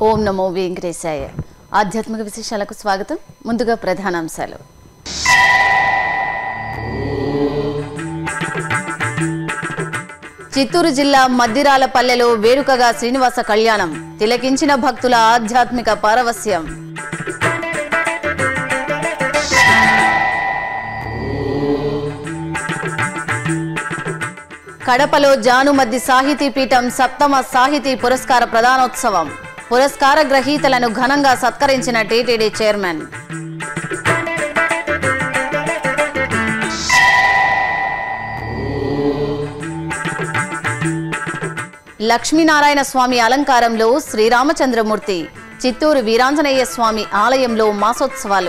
ఓం నమో వెంకటేశాయ ఆధ్యాత్మిక విశేషాలకు స్వాగతం ముందుగా ప్రధానాంశాలు చిత్తూరు జిల్లా మద్దిరాల పల్లెలో వేడుకగా శ్రీనివాస కళ్యాణం తిలకించిన భక్తుల ఆధ్యాత్మిక పారవస్యం కడపలో జానుమద్ది సాహితీ పీఠం సప్తమ సాహితీ పురస్కార ప్రదానోత్సవం పురస్కార గ్రహీతలను ఘనంగా సత్కరించిన టీటీడీ చైర్మన్ లక్ష్మీనారాయణ స్వామి అలంకారంలో శ్రీరామచంద్రమూర్తి చిత్తూరు వీరాంజనేయ స్వామి ఆలయంలో మాసోత్సవాలు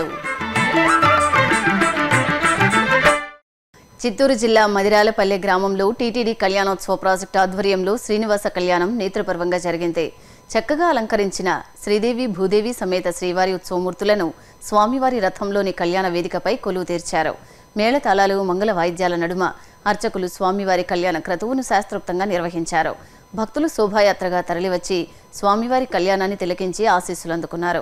చిత్తూరు జిల్లా మదిరాలపల్లె గ్రామంలో టీటీడీ కళ్యాణోత్సవ ప్రాజెక్టు ఆధ్వర్యంలో శ్రీనివాస కళ్యాణం నేత్రపర్వంగా జరిగింది చక్కగా అలంకరించిన శ్రీదేవి భూదేవి సమేత శ్రీవారి ఉత్సవమూర్తులను స్వామివారి రథంలోని కళ్యాణ వేదికపై కొలువు తీర్చారు మేళతాళాలు మంగళ వాయిద్యాల నడుమ అర్చకులు స్వామివారి కళ్యాణ క్రతువును శాస్త్రోక్తంగా నిర్వహించారు భక్తులు శోభాయాత్రగా తరలివచ్చి స్వామివారి కళ్యాణాన్ని తిలకించి ఆశీస్సులు అందుకున్నారు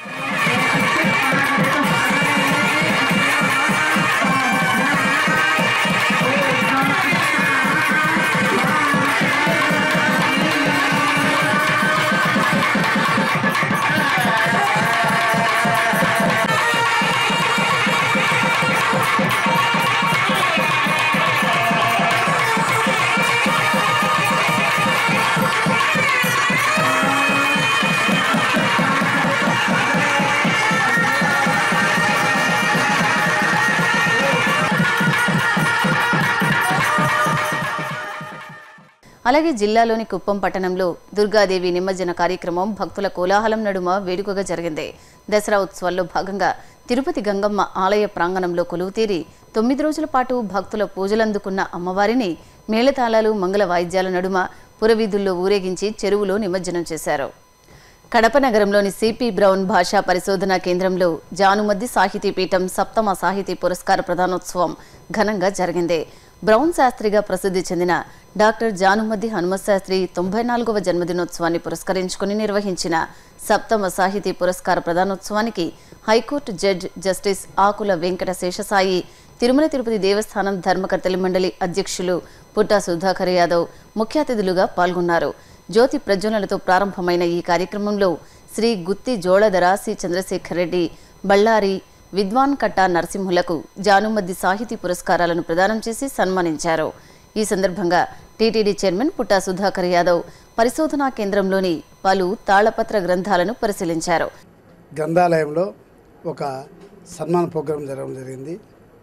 అలాగే జిల్లాలోని కుప్పం పట్టణంలో దుర్గాదేవి నిమజ్జన కార్యక్రమం భక్తుల కోలాహలం నడుమ వేడుకగా జరిగింది దసరా ఉత్సవాల్లో భాగంగా తిరుపతి గంగమ్మ ఆలయ ప్రాంగణంలో కొలువుతీరి తొమ్మిది రోజుల పాటు భక్తుల పూజలందుకున్న అమ్మవారిని మేళతాళాలు మంగళ వాయిద్యాల నడుమ పురవీధుల్లో ఊరేగించి చెరువులో నిమజ్జనం చేశారు కడప నగరంలోని సిపి బ్రౌన్ భాషా పరిశోధనా కేంద్రంలో జానుమద్ది సాహితీ పీఠం సప్తమ సాహితీ పురస్కార ప్రధానోత్సవం ఘనంగా జరిగింది బ్రౌన్ శాస్త్రిగా ప్రసిద్ధి చెందిన డాక్టర్ జానుమద్ది హనుమత్ శాస్త్రి తొంభై నాలుగవ జన్మదినోత్సవాన్ని పురస్కరించుకుని నిర్వహించిన సప్తమ సాహితీ పురస్కార ప్రధానోత్సవానికి high court judge justice Akula Venkata Seshasai Tirumala Tirupati Devasthanam ధర్మకర్తలి మండలి అధ్యక్షులు పుట్టా సుధాకర్ యాదవ్ ముఖ్య అతిథులుగా పాల్గొన్నారు జ్యోతి ప్రజ్వలనతో ప్రారంభమైన ఈ కార్యక్రమంలో శ్రీ గుత్తి జోళధర సి చంద్రశేఖర్ రెడ్డి బళ్ళారి విద్వాన్ కట్టా నరసింహులకు జానుమద్ది సాహితీ పురస్కారాలను ప్రదానం చేసి సన్మానించారు ఈ సందర్భంగా టీటీడీ చైర్మన్ పుట్టా సుధాకర్ యాదవ్ పరిశోధనా కేంద్రంలోని పలు తాళపత్ర గ్రంథాలను పరిశీలించారు గ్రంథాలయంలో ఒక సన్మాన ప్రోగ్రాం జరగడం జరిగింది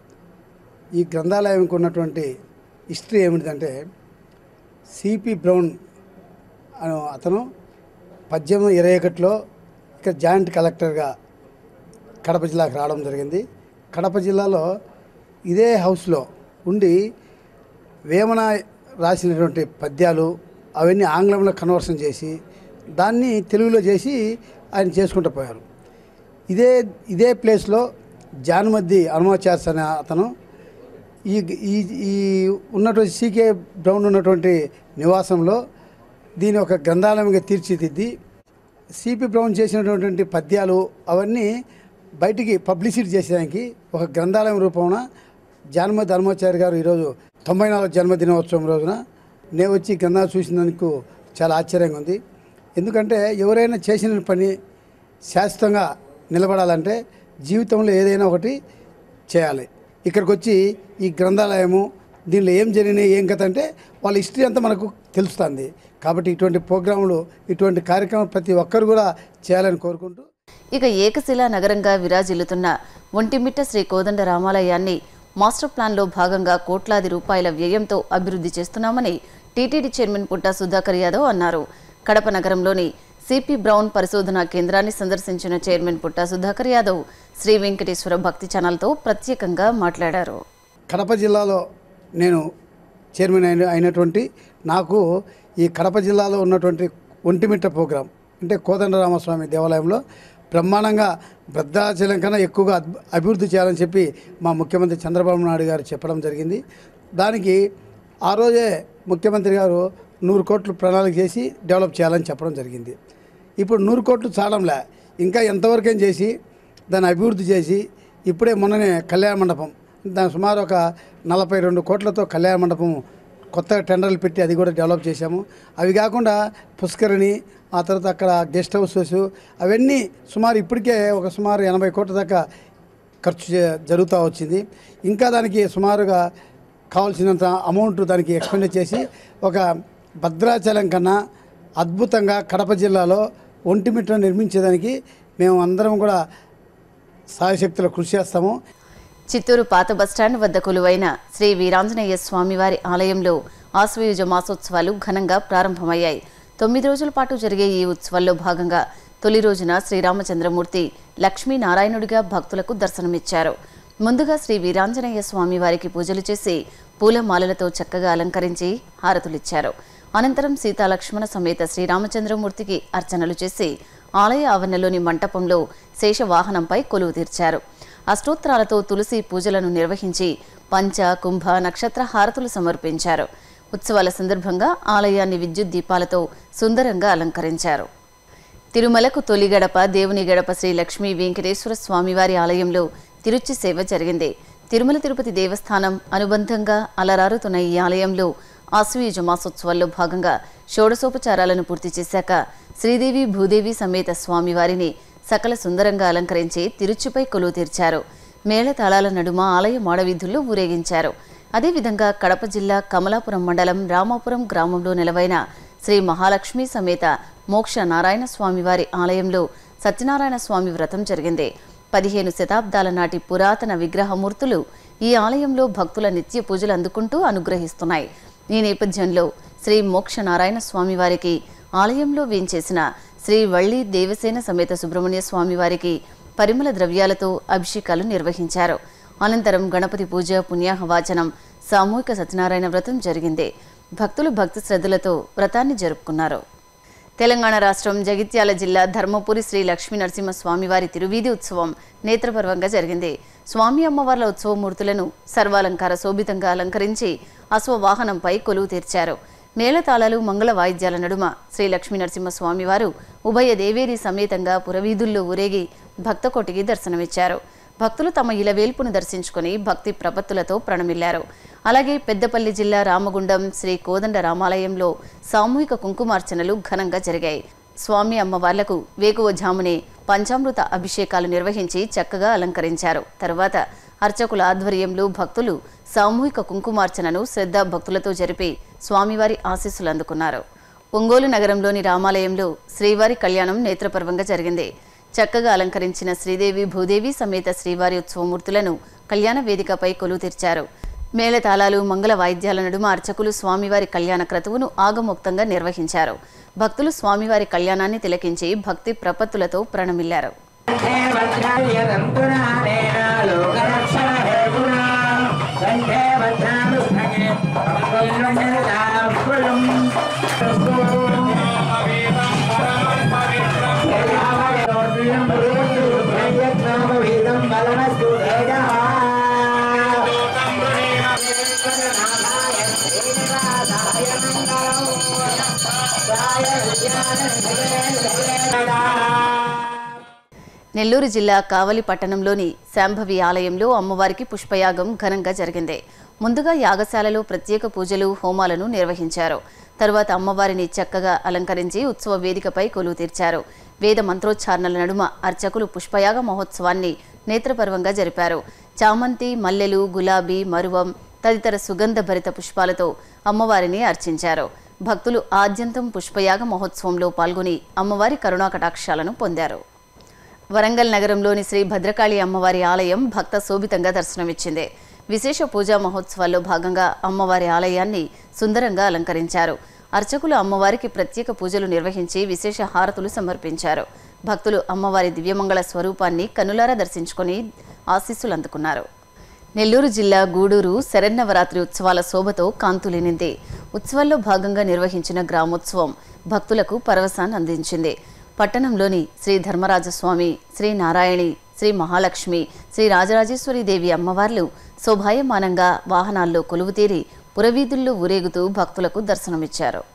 ఈ గ్రంథాలయంకి ఉన్నటువంటి హిస్టరీ ఏమిటంటే సిపి బ్రౌన్ అను అతను పద్దెనిమిది ఇరవై ఒకటిలో ఇక్కడ జాయింట్ కలెక్టర్గా కడప జిల్లాకు రావడం జరిగింది కడప జిల్లాలో ఇదే హౌస్లో ఉండి వేమన రాసినటువంటి పద్యాలు అవన్నీ ఆంగ్లంలో కన్వర్షన్ చేసి దాన్ని తెలుగులో చేసి ఆయన చేసుకుంటూ పోయారు ఇదే ఇదే ప్లేస్లో జానుమద్ది హనుమాచార్స్ అనే అతను ఈ ఈ ఈ ఉన్నటువంటి సీకే బ్రౌన్ ఉన్నటువంటి నివాసంలో దీని ఒక గ్రంథాలయంగా తీర్చిదిద్ది సిపి బ్రౌన్ చేసినటువంటి పద్యాలు అవన్నీ బయటికి పబ్లిసిటీ చేసేదానికి ఒక గ్రంథాలయం రూపమున జానమతి ధర్మాచారి గారు ఈరోజు తొంభై నాలుగు జన్మదినోత్సవం రోజున నేను వచ్చి ఈ గ్రంథాలు చూసినందుకు చాలా ఆశ్చర్యంగా ఉంది ఎందుకంటే ఎవరైనా చేసిన పని శాశ్వతంగా నిలబడాలంటే జీవితంలో ఏదైనా ఒకటి చేయాలి ఇక్కడికి వచ్చి ఈ గ్రంథాలయము దీనిలో ఏం జరిగినాయి ఏం కథ అంటే వాళ్ళ హిస్టరీ అంతా మనకు తెలుస్తుంది కాబట్టి ఇటువంటి ప్రోగ్రాములు ఇటువంటి కార్యక్రమాలు ప్రతి ఒక్కరు కూడా చేయాలని కోరుకుంటూ ఇక ఏకశిలా నగరంగా విరాజిల్లుతున్న ఒంటిమిట్ట శ్రీ కోదండ రామాలయాన్ని మాస్టర్ ప్లాన్లో భాగంగా కోట్లాది రూపాయల వ్యయంతో అభివృద్ధి చేస్తున్నామని టీటీడీ చైర్మన్ పుట్టా సుధాకర్ యాదవ్ అన్నారు కడప నగరంలోని సిపి బ్రౌన్ పరిశోధనా కేంద్రాన్ని సందర్శించిన చైర్మన్ పుట్టా సుధాకర్ యాదవ్ శ్రీ వెంకటేశ్వర భక్తి ఛానల్తో ప్రత్యేకంగా మాట్లాడారు కడప జిల్లాలో నేను చైర్మన్ అయిన అయినటువంటి నాకు ఈ కడప జిల్లాలో ఉన్నటువంటి ఒంటిమిట్ట ప్రోగ్రాం అంటే కోదండరామస్వామి దేవాలయంలో బ్రహ్మాండంగా భద్రాచలం కన్నా ఎక్కువగా అద్- అభివృద్ధి చేయాలని చెప్పి మా ముఖ్యమంత్రి చంద్రబాబు నాయుడు గారు చెప్పడం జరిగింది దానికి ఆ రోజే ముఖ్యమంత్రి గారు నూరు కోట్లు ప్రణాళిక చేసి డెవలప్ చేయాలని చెప్పడం జరిగింది ఇప్పుడు నూరు కోట్లు చాలంలే ఇంకా ఎంతవరకేం చేసి దాన్ని అభివృద్ధి చేసి ఇప్పుడే మొన్ననే కళ్యాణ మండపం దాని సుమారు ఒక నలభై రెండు కోట్లతో కళ్యాణ మండపం కొత్తగా టెండర్లు పెట్టి అది కూడా డెవలప్ చేశాము అవి కాకుండా పుష్కరిణి ఆ తర్వాత అక్కడ గెస్ట్ హౌసెస్ అవన్నీ సుమారు ఇప్పటికే ఒక సుమారు ఎనభై కోట్ల దాకా ఖర్చు చే- జరుగుతూ వచ్చింది ఇంకా దానికి సుమారుగా కావాల్సినంత అమౌంట్ దానికి ఎక్స్పెండ్ చేసి ఒక భద్రాచలం కన్నా అద్భుతంగా కడప జిల్లాలో ఒంటిమిట్ట నిర్మించేదానికి మేము అందరం కూడా సాయశక్తులు కృషి చేస్తాము చిత్తూరు పాత బస్టాండ్ వద్ద కొలువైన శ్రీ వీరాంజనేయ స్వామివారి ఆలయంలో ఆశ్వయుజ మాసోత్సవాలు ఘనంగా ప్రారంభమయ్యాయి తొమ్మిది రోజుల పాటు జరిగే ఈ ఉత్సవాల్లో భాగంగా తొలి రోజున శ్రీరామచంద్రమూర్తి లక్ష్మీనారాయణుడిగా భక్తులకు దర్శనమిచ్చారు ముందుగా శ్రీ వీరాంజనేయ స్వామివారికి పూజలు చేసి పూలమాలలతో చక్కగా అలంకరించి హారతులిచ్చారు అనంతరం సీతాలక్ష్మణ సమేత శ్రీరామచంద్రమూర్తికి అర్చనలు చేసి ఆలయ ఆవరణలోని మంటపంలో శేషవాహనంపై కొలువు తీర్చారు అష్టోత్తరాలతో తులసి పూజలను నిర్వహించి పంచ కుంభ నక్షత్ర హారతులు సమర్పించారు ఉత్సవాల సందర్భంగా ఆలయాన్ని విద్యుత్ దీపాలతో సుందరంగా అలంకరించారు తిరుమలకు తొలి గడప దేవుని గడప శ్రీ లక్ష్మీ వెంకటేశ్వర స్వామివారి ఆలయంలో తిరుచి సేవ జరిగింది తిరుమల తిరుపతి దేవస్థానం అనుబంధంగా అలరారుతున్న ఈ ఆలయంలో ఆశ్వయుజ మాసోత్సవాల్లో భాగంగా షోడశోపచారాలను పూర్తి చేశాక శ్రీదేవి భూదేవి సమేత స్వామివారిని సకల సుందరంగా అలంకరించి తిరుచుపై కొలువు తీర్చారు మేళతాళాల నడుమ ఆలయ మాడవీధుల్లో ఊరేగించారు అదేవిధంగా కడప జిల్లా కమలాపురం మండలం రామాపురం గ్రామంలో నెలవైన శ్రీ మహాలక్ష్మి సమేత మోక్ష నారాయణ స్వామివారి ఆలయంలో సత్యనారాయణ స్వామి వ్రతం జరిగింది పదిహేను శతాబ్దాల నాటి పురాతన విగ్రహమూర్తులు ఈ ఆలయంలో భక్తుల నిత్య పూజలు అందుకుంటూ అనుగ్రహిస్తున్నాయి ఈ నేపథ్యంలో శ్రీ మోక్ష నారాయణ స్వామివారికి ఆలయంలో వేంచేసిన శ్రీ వల్లి దేవసేన సమేత సుబ్రహ్మణ్య స్వామివారికి పరిమళ ద్రవ్యాలతో అభిషేకాలు నిర్వహించారు అనంతరం గణపతి పూజ పుణ్యాహవాచనం సామూహిక సత్యనారాయణ వ్రతం జరిగింది భక్తులు భక్తి శ్రద్ధలతో వ్రతాన్ని జరుపుకున్నారు తెలంగాణ రాష్ట్రం జగిత్యాల జిల్లా ధర్మపురి శ్రీ లక్ష్మీ నరసింహ స్వామివారి తిరువీధి ఉత్సవం నేత్రపర్వంగా జరిగింది స్వామి అమ్మవార్ల ఉత్సవమూర్తులను సర్వాలంకార శోభితంగా అలంకరించి అశ్వవాహనంపై కొలువు తీర్చారు మేళతాళాలు మంగళ వాయిద్యాల నడుమ శ్రీ లక్ష్మీ నరసింహ స్వామివారు ఉభయ దేవేరి సమేతంగా పురవీధుల్లో ఊరేగి భక్తకోటికి దర్శనమిచ్చారు భక్తులు తమ ఇలవేల్పును దర్శించుకుని భక్తి ప్రపత్తులతో ప్రణమిల్లారు అలాగే పెద్దపల్లి జిల్లా రామగుండం శ్రీ కోదండ రామాలయంలో సామూహిక కుంకుమార్చనలు ఘనంగా జరిగాయి స్వామి అమ్మవార్లకు వేకువజామునే పంచామృత అభిషేకాలు నిర్వహించి చక్కగా అలంకరించారు తరువాత అర్చకుల ఆధ్వర్యంలో భక్తులు సామూహిక కుంకుమార్చనను శ్రద్ధా భక్తులతో జరిపి స్వామివారి ఆశీస్సులు అందుకున్నారు ఒంగోలు నగరంలోని రామాలయంలో శ్రీవారి కళ్యాణం నేత్రపర్వంగా జరిగింది చక్కగా అలంకరించిన శ్రీదేవి భూదేవి సమేత శ్రీవారి ఉత్సవమూర్తులను కళ్యాణ వేదికపై కొలువు తీర్చారు మేళతాళాలు మంగళ వాయిద్యాల నడుమ అర్చకులు స్వామివారి కళ్యాణ క్రతువును ఆగమోక్తంగా నిర్వహించారు భక్తులు స్వామివారి కళ్యాణాన్ని తిలకించి భక్తి ప్రపత్తులతో ప్రణమిల్లారు నెల్లూరు జిల్లా కావలి పట్టణంలోని శాంభవి ఆలయంలో అమ్మవారికి పుష్పయాగం ఘనంగా జరిగింది ముందుగా యాగశాలలో ప్రత్యేక పూజలు హోమాలను నిర్వహించారు తరువాత అమ్మవారిని చక్కగా అలంకరించి ఉత్సవ వేదికపై కొలువు తీర్చారు వేద మంత్రోచ్చారణల నడుమ అర్చకులు పుష్పయాగ మహోత్సవాన్ని నేత్రపర్వంగా జరిపారు చామంతి మల్లెలు గులాబీ మరువం తదితర సుగంధ భరిత పుష్పాలతో అమ్మవారిని అర్చించారు భక్తులు ఆద్యంతం పుష్పయాగ మహోత్సవంలో పాల్గొని అమ్మవారి కరుణాకటాక్షాలను పొందారు వరంగల్ నగరంలోని శ్రీ భద్రకాళి అమ్మవారి ఆలయం భక్త శోభితంగా దర్శనమిచ్చింది విశేష పూజా మహోత్సవాల్లో భాగంగా అమ్మవారి ఆలయాన్ని సుందరంగా అలంకరించారు అర్చకులు అమ్మవారికి ప్రత్యేక పూజలు నిర్వహించి విశేష హారతులు సమర్పించారు భక్తులు అమ్మవారి దివ్యమంగళ స్వరూపాన్ని కనులారా దర్శించుకొని ఆశీస్సులు అందుకున్నారు నెల్లూరు జిల్లా గూడూరు శరన్నవరాత్రి ఉత్సవాల శోభతో కాంతులేనింది ఉత్సవాల్లో భాగంగా నిర్వహించిన గ్రామోత్సవం భక్తులకు పరవశాన్ని అందించింది పట్టణంలోని శ్రీ ధర్మరాజస్వామి శ్రీ నారాయణి శ్రీ మహాలక్ష్మి శ్రీ రాజరాజేశ్వరి దేవి అమ్మవార్లు శోభాయమానంగా వాహనాల్లో కొలువుతీరి పురవీధుల్లో ఊరేగుతూ భక్తులకు దర్శనమిచ్చారు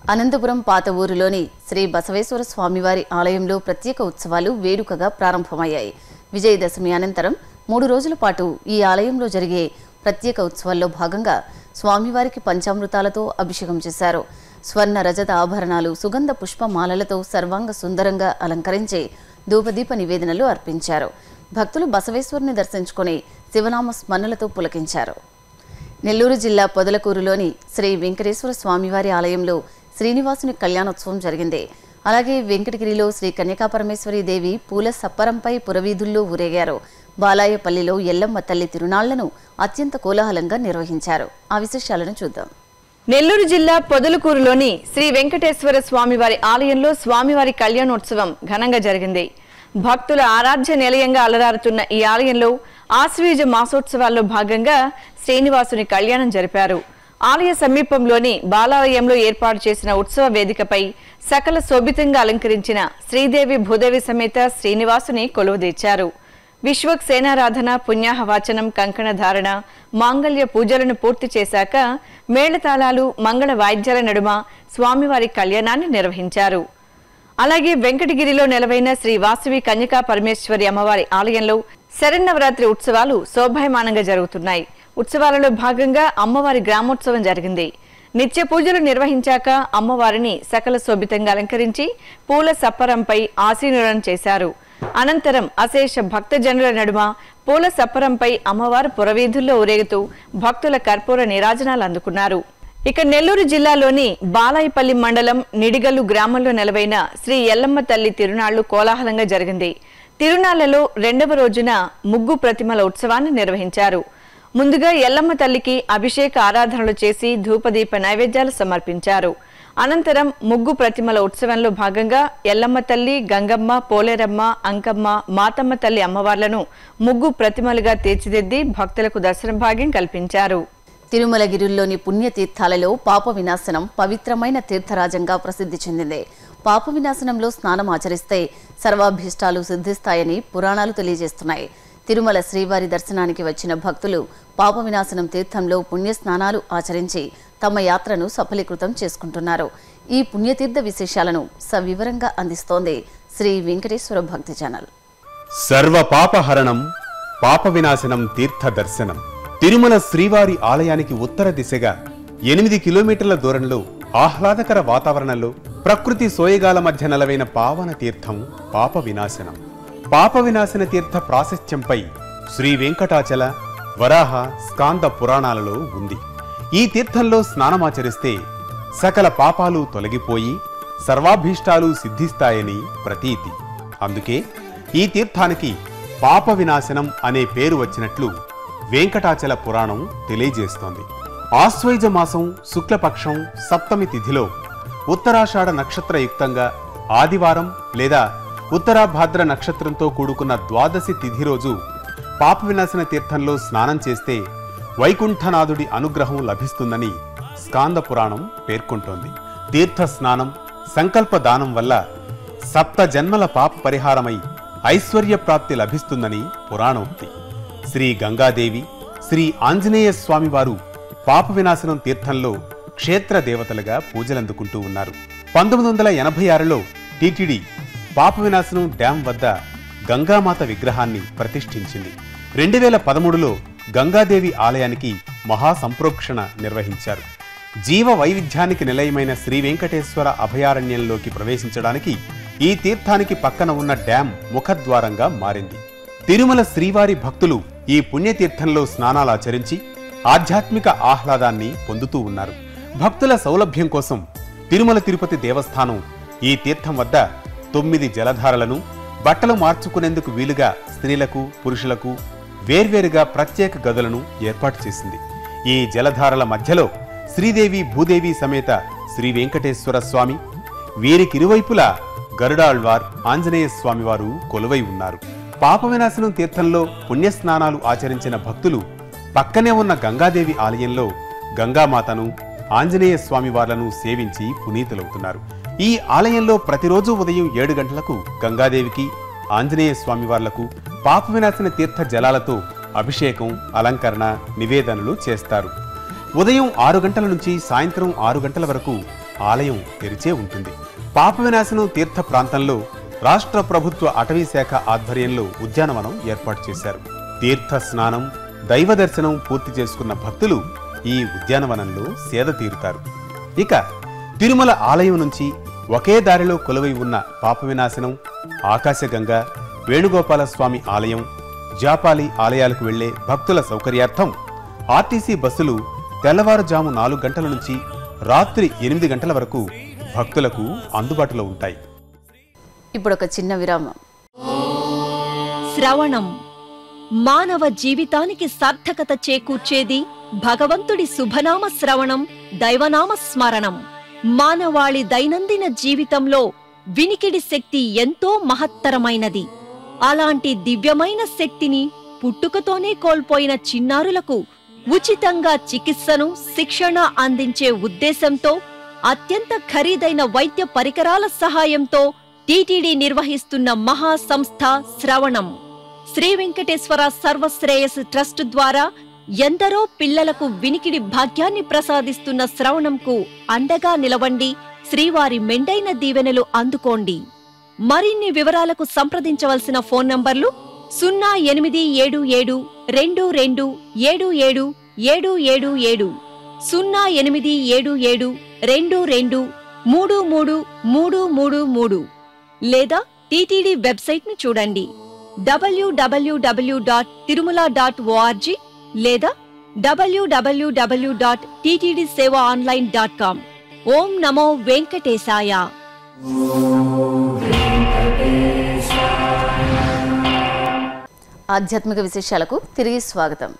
అనంతపురం పాత ఊరులోని శ్రీ బసవేశ్వర స్వామివారి ఆలయంలో ప్రత్యేక ఉత్సవాలు వేడుకగా ప్రారంభమయ్యాయి విజయదశమి అనంతరం మూడు రోజుల పాటు ఈ ఆలయంలో జరిగే ప్రత్యేక ఉత్సవాల్లో భాగంగా స్వామివారికి పంచామృతాలతో అభిషేకం చేశారు స్వర్ణ రజత ఆభరణాలు సుగంధ పుష్పమాలలతో సర్వాంగ సుందరంగా అలంకరించి ధూపదీప నివేదనలు అర్పించారు భక్తులు బసవేశ్వరుని దర్శించుకొని శివనామ స్మరణలతో పులకించారు నెల్లూరు జిల్లా పొదలకూరులోని శ్రీ వెంకటేశ్వర స్వామివారి ఆలయంలో శ్రీనివాసుని కళ్యాణోత్సవం జరిగింది అలాగే వెంకటగిరిలో శ్రీ కన్యకాపరమేశ్వరి దేవి పూల సప్పరంపై పురవీధుల్లో ఊరేగారు బాలాయపల్లిలో ఎల్లమ్మ తల్లి తిరునాళ్లను అత్యంత కోలాహలంగా నిర్వహించారు ఆ విశేషాలను చూద్దాం నెల్లూరు జిల్లా పొదలకూరులోని శ్రీ వెంకటేశ్వర స్వామివారి ఆలయంలో స్వామివారి కళ్యాణోత్సవం ఘనంగా జరిగింది భక్తుల ఆరాధ్య నిలయంగా అలరారుతున్న ఈ ఆలయంలో ఆశ్వీజ మాసోత్సవాల్లో భాగంగా శ్రీనివాసుని కళ్యాణం జరిపారు ఆలయ సమీపంలోని బాలాలయంలో ఏర్పాటు చేసిన ఉత్సవ వేదికపై సకల శోభితంగా అలంకరించిన శ్రీదేవి భూదేవి సమేత శ్రీనివాసుని కొలువుదీర్చారు విశ్వక్ సేనారాధన పుణ్యాహవాచనం కంకణ ధారణ మాంగళ్య పూజలను పూర్తి చేశాక మేళతాళాలు మంగళ వాయిద్యాల నడుమ స్వామివారి కళ్యాణాన్ని నిర్వహించారు అలాగే వెంకటగిరిలో నెలవైన శ్రీ వాసవి కన్యకా పరమేశ్వరి అమ్మవారి ఆలయంలో శరన్నవరాత్రి ఉత్సవాలు శోభాయమానంగా జరుగుతున్నాయి ఉత్సవాలలో భాగంగా అమ్మవారి గ్రామోత్సవం జరిగింది నిత్య పూజలు నిర్వహించాక అమ్మవారిని సకల శోభితంగా అలంకరించి పూల సప్పరంపై ఆసీనులను చేశారు అనంతరం అశేష భక్తజనుల నడుమ పూల సప్పరంపై అమ్మవారు పురవీధుల్లో ఊరేగుతూ భక్తుల కర్పూర నీరాజనాలు అందుకున్నారు ఇక నెల్లూరు జిల్లాలోని బాలాయిపల్లి మండలం నిడిగల్లు గ్రామంలో నెలవైన శ్రీ ఎల్లమ్మ తల్లి తిరునాళ్లు కోలాహలంగా జరిగింది తిరునాళ్లలో రెండవ రోజున ముగ్గు ప్రతిమల ఉత్సవాన్ని నిర్వహించారు ముందుగా ఎల్లమ్మ తల్లికి అభిషేక ఆరాధనలు చేసి ధూపదీప నైవేద్యాలు సమర్పించారు అనంతరం ముగ్గు ప్రతిమల ఉత్సవంలో భాగంగా ఎల్లమ్మ తల్లి గంగమ్మ పోలేరమ్మ అంకమ్మ మాతమ్మ తల్లి అమ్మవార్లను ముగ్గు ప్రతిమలుగా తీర్చిదిద్ది భక్తులకు దర్శన భాగ్యం కల్పించారు తిరుమలగిరిలోని పుణ్యతీర్థాలలో పాప వినాశనం పవిత్రమైన తీర్థరాజంగా ప్రసిద్ధి చెందింది పాప వినాశనంలో స్నానం ఆచరిస్తే సర్వాభీష్టాలు సిద్ధిస్తాయని పురాణాలు తెలియజేస్తున్నాయి తిరుమల శ్రీవారి దర్శనానికి వచ్చిన భక్తులు పాప వినాశనం తీర్థంలో పుణ్య స్నానాలు ఆచరించి తమ యాత్రను సఫలీకృతం చేసుకుంటున్నారు ఈ పుణ్యతీర్థ విశేషాలను సవివరంగా అందిస్తోంది శ్రీ వెంకటేశ్వర భక్తి ఛానల్ సర్వ పాపహరణం పాప వినాశనం తీర్థ దర్శనం తిరుమల శ్రీవారి ఆలయానికి ఉత్తర దిశగా ఎనిమిది కిలోమీటర్ల దూరంలో ఆహ్లాదకర వాతావరణంలో ప్రకృతి సోయగాల మధ్య నెలవైన పావన తీర్థం పాప వినాశనం పాప వినాశన తీర్థ ప్రాశస్త్యంపై శ్రీ వెంకటాచల వరాహ స్కాంద పురాణాలలో ఉంది ఈ తీర్థంలో స్నానమాచరిస్తే సకల పాపాలు తొలగిపోయి సర్వాభీష్టాలు సిద్ధిస్తాయని ప్రతీతి అందుకే ఈ తీర్థానికి పాప వినాశనం అనే పేరు వచ్చినట్లు వెంకటాచల పురాణం తెలియజేస్తోంది ఆశ్వయుజ మాసం శుక్లపక్షం సప్తమి తిథిలో ఉత్తరాషాఢ నక్షత్రయుక్తంగా ఆదివారం లేదా ఉత్తరాభాద్ర నక్షత్రంతో కూడుకున్న ద్వాదశి తిథి రోజు పాప వినాశన తీర్థంలో స్నానం చేస్తే వైకుంఠనాథుడి అనుగ్రహం లభిస్తుందని స్కాంద పురాణం పేర్కొంటోంది తీర్థ స్నానం సంకల్ప దానం వల్ల సప్త జన్మల పాప పరిహారమై ఐశ్వర్య ప్రాప్తి లభిస్తుందని పురాణోక్తి శ్రీ గంగాదేవి శ్రీ ఆంజనేయ స్వామివారు పాప వినాశనం తీర్థంలో క్షేత్ర దేవతలుగా పూజలందుకుంటూ ఉన్నారు పంతొమ్మిది వందల ఎనభై ఆరులో టీటీడీ పాప వినాశనం డ్యాం వద్ద గంగామాత విగ్రహాన్ని ప్రతిష్ఠించింది రెండు వేల పదమూడులో గంగాదేవి ఆలయానికి మహాసంప్రోక్షణ నిర్వహించారు జీవ వైవిధ్యానికి నిలయమైన శ్రీ వెంకటేశ్వర అభయారణ్యంలోకి ప్రవేశించడానికి ఈ తీర్థానికి పక్కన ఉన్న డ్యాం ముఖద్వారంగా మారింది తిరుమల శ్రీవారి భక్తులు ఈ పుణ్యతీర్థంలో స్నానాలాచరించి ఆధ్యాత్మిక ఆహ్లాదాన్ని పొందుతూ ఉన్నారు భక్తుల సౌలభ్యం కోసం తిరుమల తిరుపతి దేవస్థానం ఈ తీర్థం వద్ద తొమ్మిది జలధారలను బట్టలు మార్చుకునేందుకు వీలుగా స్త్రీలకు పురుషులకు వేర్వేరుగా ప్రత్యేక గదులను ఏర్పాటు చేసింది ఈ జలధారల మధ్యలో శ్రీదేవి భూదేవి సమేత శ్రీ వెంకటేశ్వర స్వామి వీరికిరువైపులా గరుడాళ్వార్ ఆంజనేయ స్వామివారు కొలువై ఉన్నారు పాప వినాశనం తీర్థంలో పుణ్యస్నానాలు ఆచరించిన భక్తులు పక్కనే ఉన్న గంగాదేవి ఆలయంలో గంగామాతను ఆంజనేయ స్వామివార్లను సేవించి పునీతులవుతున్నారు ఈ ఆలయంలో ప్రతిరోజు ఉదయం ఏడు గంటలకు గంగాదేవికి ఆంజనేయ స్వామివార్లకు పాప వినాశన తీర్థ జలాలతో అభిషేకం అలంకరణ నివేదనలు చేస్తారు ఉదయం ఆరు గంటల నుంచి సాయంత్రం ఆరు గంటల వరకు ఆలయం తెరిచే ఉంటుంది పాప వినాశనం తీర్థ ప్రాంతంలో రాష్ట్ర ప్రభుత్వ అటవీ శాఖ ఆధ్వర్యంలో ఉద్యానవనం ఏర్పాటు చేశారు తీర్థ స్నానం దైవ దర్శనం పూర్తి చేసుకున్న భక్తులు ఈ ఉద్యానవనంలో సేద తీరుతారు ఇక తిరుమల ఆలయం నుంచి ఒకే దారిలో కొలువై ఉన్న పాప వినాశనం ఆకాశగంగ వేణుగోపాల స్వామి ఆలయం జాపాలి ఆలయాలకు వెళ్లే భక్తుల సౌకర్యార్థం ఆర్టీసీ బస్సులు తెల్లవారుజాము నాలుగు గంటల నుంచి రాత్రి ఎనిమిది గంటల వరకు భక్తులకు అందుబాటులో ఉంటాయి ఇప్పుడు ఒక చిన్న విరామం శ్రవణం మానవ జీవితానికి సార్థకత చేకూర్చేది భగవంతుడి శుభనామ శ్రవణం దైవనామ స్మరణం మానవాళి దైనందిన జీవితంలో వినికిడి శక్తి ఎంతో మహత్తరమైనది అలాంటి దివ్యమైన శక్తిని పుట్టుకతోనే కోల్పోయిన చిన్నారులకు ఉచితంగా చికిత్సను శిక్షణ అందించే ఉద్దేశంతో అత్యంత ఖరీదైన వైద్య పరికరాల సహాయంతో టీటీడీ నిర్వహిస్తున్న మహా సంస్థ శ్రవణం శ్రీ వెంకటేశ్వర సర్వశ్రేయస్ ట్రస్ట్ ద్వారా ఎందరో పిల్లలకు వినికిడి భాగ్యాన్ని ప్రసాదిస్తున్న శ్రవణంకు అండగా నిలవండి శ్రీవారి మెండైన దీవెనలు అందుకోండి మరిన్ని వివరాలకు సంప్రదించవలసిన ఫోన్ నంబర్లు సున్నా ఎనిమిది ఏడు ఏడు రెండు రెండు ఏడు ఏడు ఏడు ఏడు ఏడు సున్నా ఎనిమిది ఏడు ఏడు రెండు రెండు మూడు మూడు మూడు మూడు మూడు లేదా టీటీడీ వెబ్సైట్ ను చూడండి W W W dot Tirumala dot O R G లేదా W W W dot TTD Seva online dot com ఓం నమో వెంకటేశాయ ఆధ్యాత్మిక విశేషాలకు తిరిగి స్వాగతం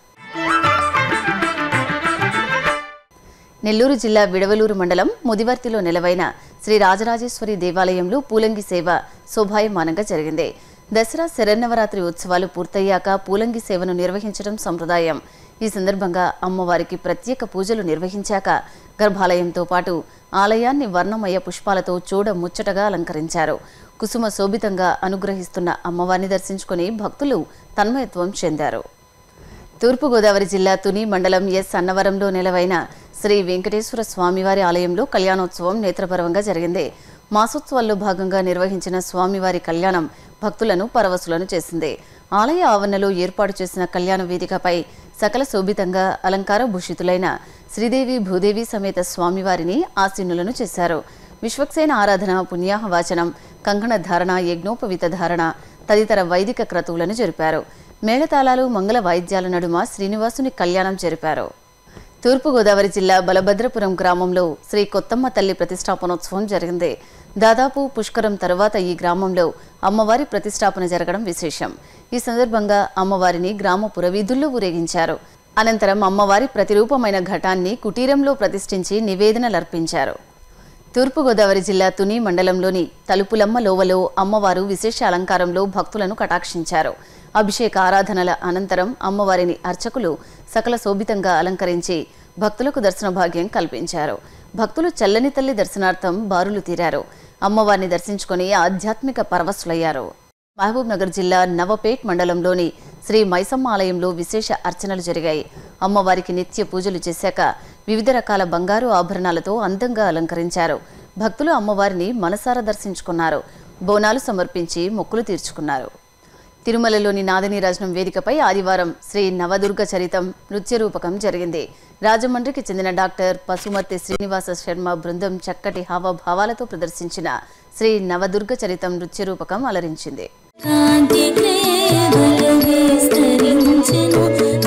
నెల్లూరు జిల్లా విడవలూరు మండలం ముదివర్తిలో నెలవైన శ్రీ రాజరాజేశ్వరి దేవాలయంలో పూలంగి సేవ శోభాయమానంగా జరిగింది దసరా శరన్నవరాత్రి ఉత్సవాలు పూర్తయ్యాక పూలంగి సేవను నిర్వహించడం సంప్రదాయం ఈ సందర్భంగా అమ్మవారికి ప్రత్యేక పూజలు నిర్వహించాక గర్భాలయంతో పాటు ఆలయాన్ని వర్ణమయ పుష్పాలతో చూడ ముచ్చటగా అలంకరించారు కుసుమ శోభితంగా అనుగ్రహిస్తున్న అమ్మవారిని దర్శించుకుని భక్తులు తన్మయత్వం చెందారు తూర్పుగోదావరి జిల్లా తుని మండలం ఎస్ అన్నవరంలో నెలవైన శ్రీ వెంకటేశ్వర స్వామివారి ఆలయంలో కళ్యాణోత్సవం నేత్రపర్వంగా జరిగింది మాసోత్సవాల్లో భాగంగా నిర్వహించిన స్వామివారి కళ్యాణం భక్తులను పరవశులను చేసింది ఆలయ ఆవరణలో ఏర్పాటు చేసిన కళ్యాణ వేదికపై సకల శోభితంగా అలంకార భూషితులైన శ్రీదేవి భూదేవి సమేత స్వామివారిని ఆసీనులను చేశారు విశ్వక్సేన ఆరాధన పుణ్యాహ వాచనం కంకణ ధారణ యజ్ఞోపవిత ధారణ తదితర వైదిక క్రతువులను జరిపారు మేళతాళాలు మంగళ వాయిద్యాల నడుమ శ్రీనివాసుని కళ్యాణం జరిపారు తూర్పుగోదావరి జిల్లా బలభద్రపురం గ్రామంలో శ్రీ కొత్తమ్మ తల్లి ప్రతిష్టాపనోత్సవం జరిగింది దాదాపు పుష్కరం తరువాత ఈ గ్రామంలో అమ్మవారి ప్రతిష్టాపన జరగడం విశేషం ఈ సందర్భంగా అమ్మవారిని గ్రామ పురవీధుల్లో ఊరేగించారు అనంతరం అమ్మవారి ప్రతిరూపమైన ఘటాన్ని కుటీరంలో ప్రతిష్ఠించి నివేదనలర్పించారు తూర్పుగోదావరి జిల్లా తుని మండలంలోని తలుపులమ్మ లోవలో అమ్మవారు విశేష అలంకారంలో భక్తులను కటాక్షించారు అభిషేక ఆరాధనల అనంతరం అమ్మవారిని అర్చకులు సకల శోభితంగా అలంకరించి భక్తులకు దర్శన భాగ్యం కల్పించారు భక్తులు చల్లని తల్లి దర్శనార్థం బారులు తీరారు అమ్మవారిని దర్శించుకొని ఆధ్యాత్మిక పరవశులయ్యారు మహబూబ్ నగర్ జిల్లా నవపేట్ మండలంలోని శ్రీ మైసమ్మ ఆలయంలో విశేష అర్చనలు జరిగాయి అమ్మవారికి నిత్య పూజలు చేశాక వివిధ రకాల బంగారు ఆభరణాలతో అందంగా అలంకరించారు భక్తులు అమ్మవారిని మనసారా దర్శించుకున్నారు బోనాలు సమర్పించి మొక్కులు తీర్చుకున్నారు తిరుమలలోని నాదనీరాజనం వేదికపై ఆదివారం శ్రీ నవదుర్గ చరితం నృత్య రూపకం జరిగింది రాజమండ్రికి చెందిన డాక్టర్ పశుమర్తి శ్రీనివాస శర్మ బృందం చక్కటి హావభావాలతో ప్రదర్శించిన శ్రీ నవదుర్గ చరితం నృత్య రూపకం అలరించింది కాంతి క్లేవలు విస్తరించెను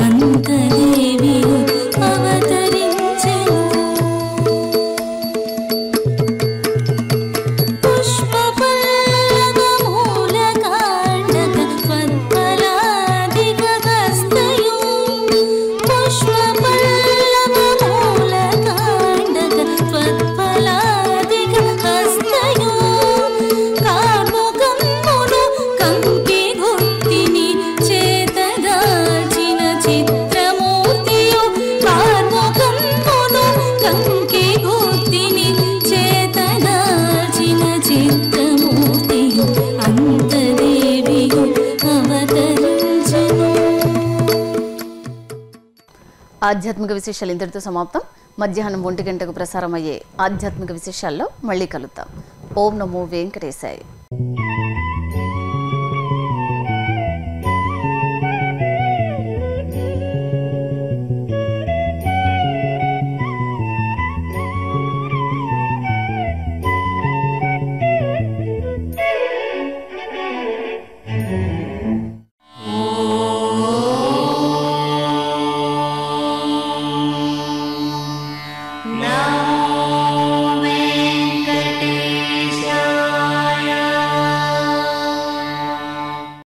అంతదేవియు అవతరించెను పుష్పపల్లవమూలకాండక త్వత్ఫలాదిక హస్తయు పుష్పపల్లవమూలకాండక త్వత్ఫలాదిక హస్తయు కార్ముకమ్మును కంకి గుర్తిని చేతదాచిన చిత్రమూర్తియు కార్ముకమ్మును కంకి గుర్తిని చేతదాచిన చిత్రమూర్తియు అంతదేవియు అవతరించెను ఆధ్యాత్మిక విశేషాలు ఇంతటితో సమాప్తం మధ్యాహ్నం ఒంటి గంటకు ప్రసారం అయ్యే ఆధ్యాత్మిక విశేషాల్లో మళ్ళీ కలుద్దాం ఓం నమో వెంకటేశాయ్